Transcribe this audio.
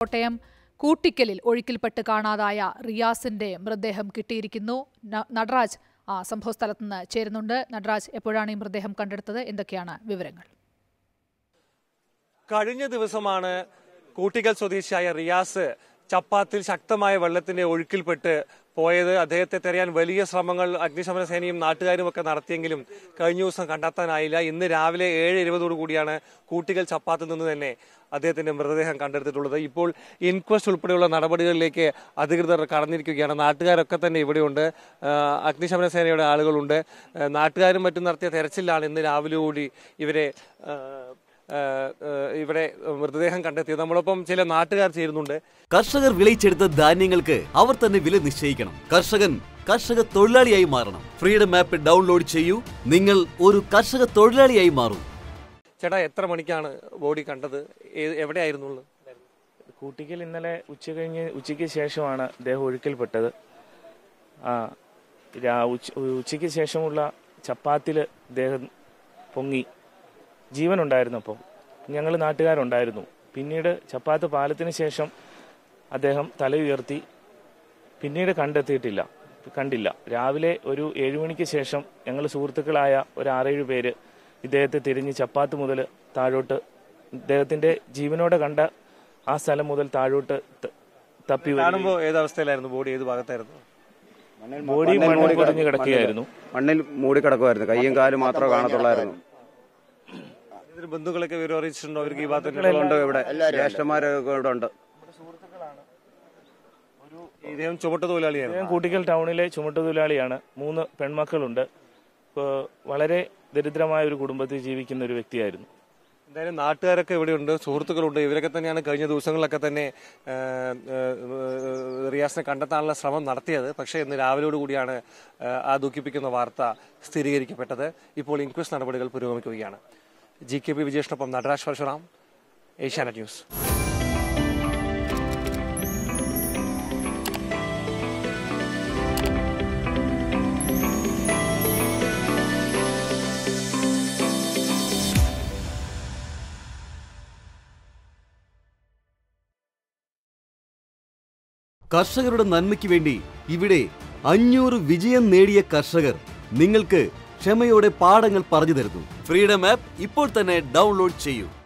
കോട്ടയം കൂട്ടിക്കലിൽ ഒഴുക്കിൽപ്പെട്ട് കാണാതായ റിയാസിന്റെ മൃതദേഹം കിട്ടിയിരിക്കുന്നു ന- നടരാജ് ആ സംഭവസ്ഥലത്ത് നിന്ന് ചേരുന്നുണ്ട് നടരാജ് എപ്പോഴാണ് ഈ മൃതദേഹം കണ്ടെടുത്തത് എന്തൊക്കെയാണ് വിവരങ്ങൾ കഴിഞ്ഞ ദിവസമാണ് കൂട്ടിക്കൽ സ്വദേശിയായ റിയാസ് ചപ്പാത്തിൽ ശക്തമായ വെള്ളത്തിന്റെ ഒഴുക്കിൽപ്പെട്ട് പോയത് അദ്ദേഹത്തെ തെരയാൻ വലിയ ശ്രമങ്ങൾ അഗ്നിശമന സേനയും നാട്ടുകാരും ഒക്കെ നടത്തിയെങ്കിലും കഴിഞ്ഞ ദിവസം കണ്ടെത്താനായില്ല ഇന്ന് രാവിലെ ഏഴ് ഇരുപതോടു കൂടിയാണ് കൂട്ടിക്കൽ ചപ്പാത്തിൽ നിന്ന് തന്നെ അദ്ദേഹത്തിന്റെ മൃതദേഹം കണ്ടെടുത്തിട്ടുള്ളത് ഇപ്പോൾ ഇൻക്വസ്റ്റ് ഉൾപ്പെടെയുള്ള നടപടികളിലേക്ക് അധികൃതർ കടന്നിരിക്കുകയാണ് നാട്ടുകാരൊക്കെ തന്നെ ഇവിടെയുണ്ട് ആ, അഗ്നിശമന സേനയുടെ ആളുകളുണ്ട് ആ, നാട്ടുകാരും മറ്റും നടത്തിയ തെരച്ചിലാണ് ഇന്ന് രാവിലെ കൂടി ഇവരെ ആ, ഏഹ് ഏഹ് ഇവിടെ മൃതദേഹം കണ്ടെത്തിയത് നമ്മളൊപ്പം ചില നാട്ടുകാർ ചേരുന്നുണ്ട് കർഷകർ വിളയിച്ചെടുത്ത ധാന്യങ്ങൾക്ക് അവർ തന്നെ വില നിശ്ചയിക്കണം കർഷകൻ കർഷക തൊഴിലാളിയായി മാറണം ഫ്രീഡം ആപ്പ് ഡൗൺലോഡ് ചെയ്യൂ നിങ്ങൾ ഒരു കർഷക തൊഴിലാളിയായി മാറൂ ചേട്ടാ എത്ര മണിക്കാണ് ബോഡി കണ്ടത് ഏ- എവിടെയായിരുന്നു ഉള്ളത്? കൂട്ടിക്കൽ ഇന്നലെ ഉച്ച കഴിഞ്ഞ് ഉച്ചയ്ക്ക് ശേഷമാണ് അദ്ദേഹം ഒഴുക്കിൽപ്പെട്ടത് ആ രാ- ഉച്ച- ഉച്ചയ്ക്ക് ശേഷമുള്ള ചപ്പാത്തിൽ അദ്ദേഹം പൊങ്ങി ജീവനുണ്ടായിരുന്നു അപ്പോൾ ഞങ്ങൾ നാട്ടുകാരുണ്ടായിരുന്നു പിന്നീട് ചപ്പാത്ത് പാലത്തിന് ശേഷം അദ്ദേഹം തല ഉയർത്തി പിന്നീട് കണ്ടെത്തിയിട്ടില്ല കണ്ടില്ല രാവിലെ ഒരു ഏഴുമണിക്ക് ശേഷം ഞങ്ങൾ സുഹൃത്തുക്കളായ ഒരു ആറേഴ് പേര് ഇദ്ദേഹത്തെ തിരിഞ്ഞ് ചപ്പാത്ത് മുതൽ താഴോട്ട് ഇദ്ദേഹത്തിന്റെ ജീവനോടെ കണ്ട ആ സ്ഥലം മുതൽ താഴോട്ട് ത- തപ്പി വരികയും കാണുമ്പോ ഏത് അവസ്ഥയിലായിരുന്നു ബോഡി ഏത് ഭാഗത്തായിരുന്നു ബോഡി മണ്ണിൽ പൊതിഞ്ഞ് കിടക്കുകയായിരുന്നു മണ്ണിൽ മൂടി കിടക്കുമായിരുന്നു കയ്യും കാലും മാത്രമേ കാണത്തുള്ളായിരുന്നു ഇതിന് ബന്ധുക്കളൊക്കെ വിവരം അറിയിച്ചിട്ടുണ്ടോ അവർക്ക് ഈ ഭാഗത്ത് ഉണ്ട് ഇവിടെ ജ്യേഷ്ഠന്മാരൊക്കെ ഇവിടെ ഉണ്ട് ഇദ്ദേഹം ചുമട്ട് തൊഴിലാളിയായിരുന്നു അദ്ദേഹം കൂട്ടിക്കൽ ടൗണിലെ ചുമട്ടുതൊഴിലാളിയാണ് മൂന്ന് പെൺമക്കളുണ്ട് ഇപ്പോ വളരെ ദരിദ്രമായ ഒരു കുടുംബത്തിൽ ജീവിക്കുന്ന ഒരു വ്യക്തിയായിരുന്നു എന്തായാലും നാട്ടുകാരൊക്കെ ഇവിടെയുണ്ട് സുഹൃത്തുക്കളുണ്ട് ഇവരൊക്കെ തന്നെയാണ് കഴിഞ്ഞ ദിവസങ്ങളിലൊക്കെ തന്നെ ആ, ആ, റിയാസിനെ കണ്ടെത്താനുള്ള ശ്രമം നടത്തിയത് പക്ഷേ ഇന്ന് രാവിലെയോട് കൂടിയാണ് ആ, ആ ദുഃഖിപ്പിക്കുന്ന വാർത്ത സ്ഥിരീകരിക്കപ്പെട്ടത് ഇപ്പോൾ ഇൻക്വസ്റ്റ് നടപടികൾ പുരോഗമിക്കുകയാണ് ജി കെ പി വിജേഷിനൊപ്പം നടരാജ് പരശുറാം ഏഷ്യാനെറ്റ് ന്യൂസ് കർഷകരുടെ നന്മയ്ക്ക് വേണ്ടി ഇവിടെ അഞ്ഞൂറ് വിജയം നേടിയ കർഷകർ നിങ്ങൾക്ക് ക്ഷമയോടെ പാഠങ്ങൾ പറഞ്ഞു തരുന്നു ഫ്രീഡം ആപ്പ് ഇപ്പോൾ തന്നെ ഡൗൺലോഡ് ചെയ്യൂ